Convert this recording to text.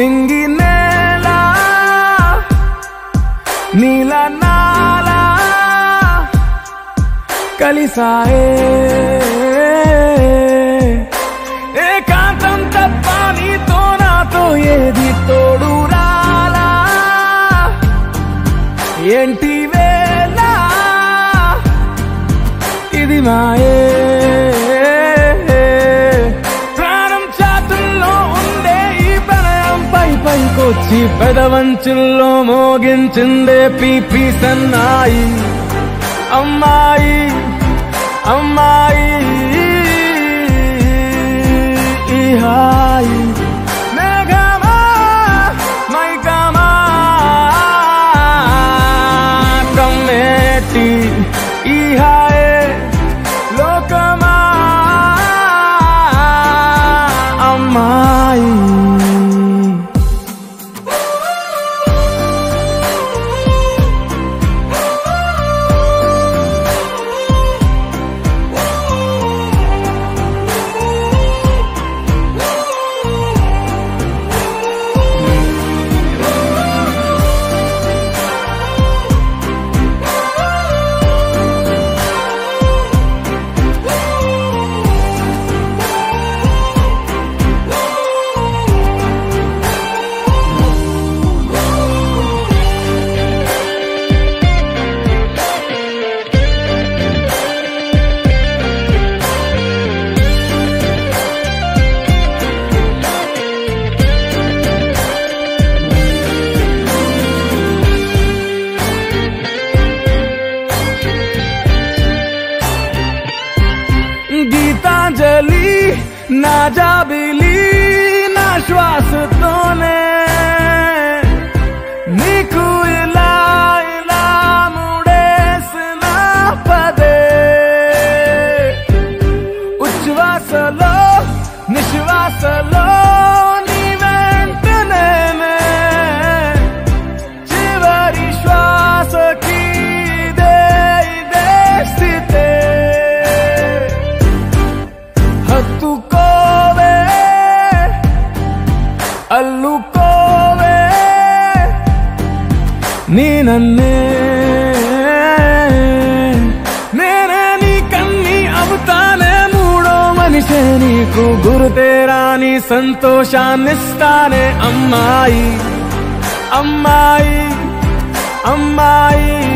నింగి నేల నీల నాల కలిసాయే ఏకాంతం తప్ప నీతో నాతో ఏది తోడు రాలా ఏంటి వేళ ఇది మాయే ప్రాణం చాతుల్లో ఉండే ఈ ప్రణయం పై పైకొచ్చి పెదవంచుల్లో మోగించిందే పీపీ సన్నాయి అమ్మాయి అమ్మాయి ఈ హాయి మేఘమా మైకమా కమ్మేటి ఈ హాయే లోకమా అమ్మాయి గీతాంజలి నా జాబిలి నా శ్వాసతోనే నీకు ఇలా ఇలా ముడేసిన పదే ఉచ్ఛ్వాసలో నిశ్వాసలో నీ వెంట నేనే చివరి శ్వాసకి ఇదే ఇదే స్థితే హత్తుకోవే అల్లుకోవే నీ నన్నే నేనే నీ కన్ని అవుతానే మూడో మనిషే నీకు గురుతేరాని సంతోషాన్నిస్తానే అమ్మాయి అమ్మాయి అమ్మాయి